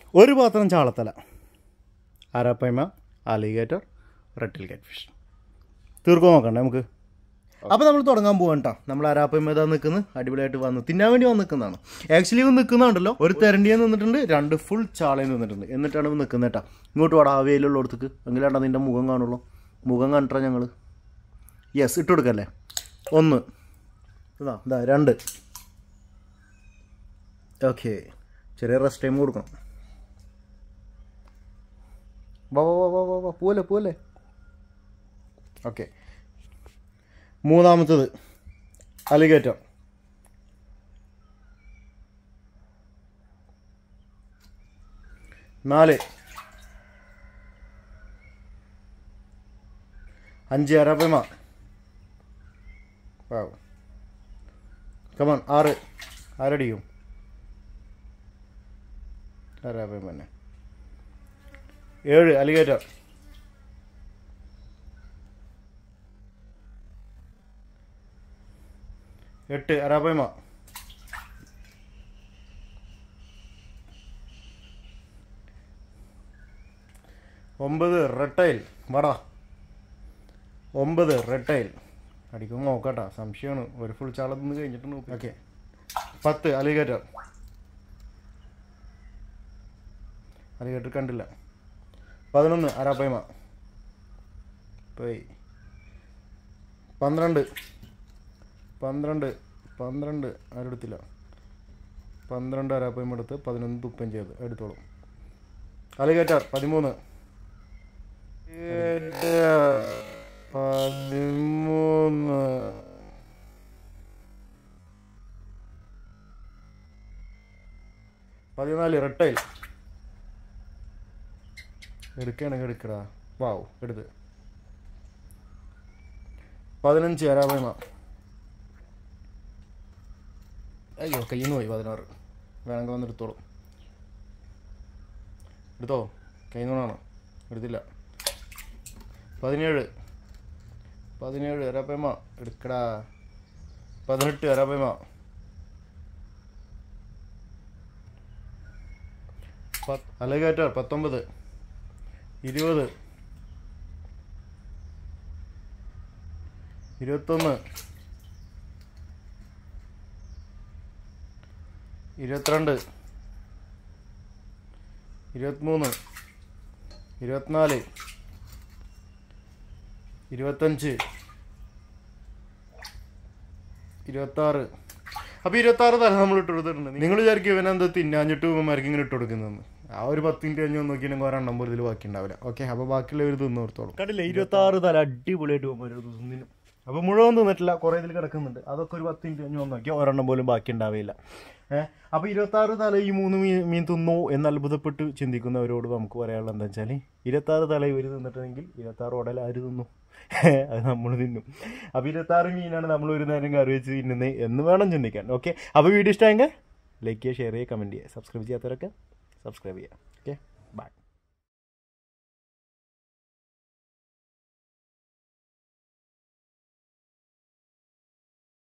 ഒരു പാത്രം ചാളത്തല അരപ്പയ്മ ആലിഗേറ്റർ റെട്ടിൽ കാറ്റ് ഫിഷ് തീർക്കാൻ നോക്കണ്ടേ നമുക്ക് അപ്പോൾ നമ്മൾ തുടങ്ങാൻ പോവാണ് കേട്ടോ നമ്മൾ അരാപ്പയ്മ ഇതാ നിൽക്കുന്നത് അടിപൊളിയായിട്ട് വന്ന് തിന്നാൻ വേണ്ടി വന്ന് നിൽക്കുന്നതാണ് ആക്ച്വലി ഇവൻ നിൽക്കുന്നുണ്ടല്ലോ ഒരു തെരണ്ടിയെ നിന്നിട്ടുണ്ട് രണ്ട് ഫുൾ ചാളയും നിന്നിട്ടുണ്ട് എന്നിട്ടാണ് ഇവൻ നിൽക്കുന്നത് കേട്ടോ ഇങ്ങോട്ട് വാടാ ആ വെയിലുള്ളടത്തേക്ക് എങ്കിലാണ്ടാ നിൻ്റെ മുഖം കാണുള്ളൂ മുഖം കണ്ടിട്ടാ ഞങ്ങൾ യെസ് ഇട്ട് കൊടുക്കല്ലേ ഒന്ന് ഇതാ ഇതാ രണ്ട് ഓക്കെ ചെറിയ റെസ്റ്റ് ടൈം കൊടുക്കണം വാ വാ വാ വാ വാ വാ പോലെ പോലെ ഓക്കെ മൂന്നാമത്തത് അലിഗേറ്റർ നാല് അഞ്ച് അരപ്പമ വാവ് കമൺ ആറ് ആരടിക്കും അരപ്പമ തന്നെ ഏഴ് അലിഗേറ്റർ എട്ട് അരാപ്പയ്മ ഒമ്പത് റെട്ടൈൽ വടാ ഒമ്പത് റെട്ടൈൽ അടിക്കും നോക്കട്ടാ സംശയമാണ് ഒരു ഫുൾ ചാള നിന്ന് കഴിഞ്ഞിട്ട് നോക്കി ഓക്കെ പത്ത് അലിഗേറ്റർ അലിഗേറ്റർ കണ്ടില്ല പതിനൊന്ന് അരാപ്പയ്മ പോയി പന്ത്രണ്ട് പന്ത്രണ്ട് പന്ത്രണ്ട് ആരെടുത്തില്ല പന്ത്രണ്ട് അരാപ്പയും എടുത്ത് പതിനൊന്ന് തുപ്പയും ചെയ്ത് എടുത്തോളൂ അലിഗേറ്റർ പതിമൂന്ന് പതിമൂന്ന് പതിനാല് റെട്ടൈൽ എടുക്കുകയാണെങ്കിൽ എടുക്കടാ വാവ് എടുത്ത് പതിനഞ്ച് അരാപയമ അയ്യോ കയ്യിൽ നിന്ന് പോയി പതിനാറ് വേണമെങ്കിൽ വന്ന് എടുത്തോളൂ എടുത്തോ കയ്യിൽ നിന്നാണോ എടുത്തില്ല പതിനേഴ് പതിനേഴ് അരാപ്പയമ എടുക്കടാ പതിനെട്ട് അരാപ്പയമ അലഗേറ്റർ പത്തൊമ്പത് ഇരുപത് ഇരുപത്തൊന്ന് ഇരുപത്തിരണ്ട് ഇരുപത്തിമൂന്ന് ഇരുപത്തിനാല് ഇരുപത്തഞ്ച് ഇരുപത്താറ് അപ്പോൾ ഇരുപത്താറ് തല നമ്മൾ ഇട്ട് കൊടുത്തിട്ടുണ്ട് നിങ്ങൾ വിചാരിക്കും ഇവനെന്താ തിന്നാഞ്ഞിട്ട് ഇവന്മാർക്ക് ഇങ്ങനെ ഇട്ട് കൊടുക്കുന്നതെന്ന് ആ ഒരു പത്ത് മിനിറ്റ് കഴിഞ്ഞ് നോക്കിയാലും ഒരെണ്ണം പോലും ഇതിൽ ബാക്കി ഉണ്ടാവില്ല ഓക്കെ അപ്പോൾ ബാക്കിയുള്ളവർ തിന്നു കൊടുത്തോളും കണ്ടില്ല ഇരുപത്താറ് തല അടിപൊളിയായിട്ട് പോകുമ്പോൾ ഒരു തിന്നിനും അപ്പോൾ മുഴുവൻ തിന്നിട്ടില്ല കുറേ ഇതിൽ കിടക്കുന്നുണ്ട് അതൊക്കെ ഒരു പത്ത് മിനിറ്റ് കഴിഞ്ഞ് നോക്കിയാൽ ഒരെണ്ണം പോലും ബാക്കി ഉണ്ടാവില്ല ഏഹ് അപ്പോൾ ഇരുപത്താറ് തല ഈ മൂന്ന് മീൻ മീൻ തിന്നോ എന്ന് അത്ഭുതപ്പെട്ട് ചിന്തിക്കുന്നവരോട് നമുക്ക് പറയാനുള്ളത് എന്താ വെച്ചാൽ ഇരുപത്താറ് തല ഇവർ തിന്നിട്ടുണ്ടെങ്കിൽ ഇരുപത്താറ് ഉടൽ ആര് തിന്നു അത് നമ്മൾ തിന്നും അപ്പോൾ ഇരുപത്താറ് മീനാണ് നമ്മൾ ഒരു നേരം കറി വെച്ച് തിന്നുന്നത് എന്ന് വേണം ചിന്തിക്കാൻ ഓക്കെ അപ്പോൾ വീഡിയോ ഇഷ്ടമെങ്കിൽ ലൈക്ക് ചെയ്യുക ഷെയർ ചെയ്യുക കമൻറ്റ് ചെയ്യുക സബ്സ്ക്രൈബ് ചെയ്യാത്തവരൊക്കെ സബ്സ്ക്രൈബ് ചെയ്യുക ഓക്കെ ബൈ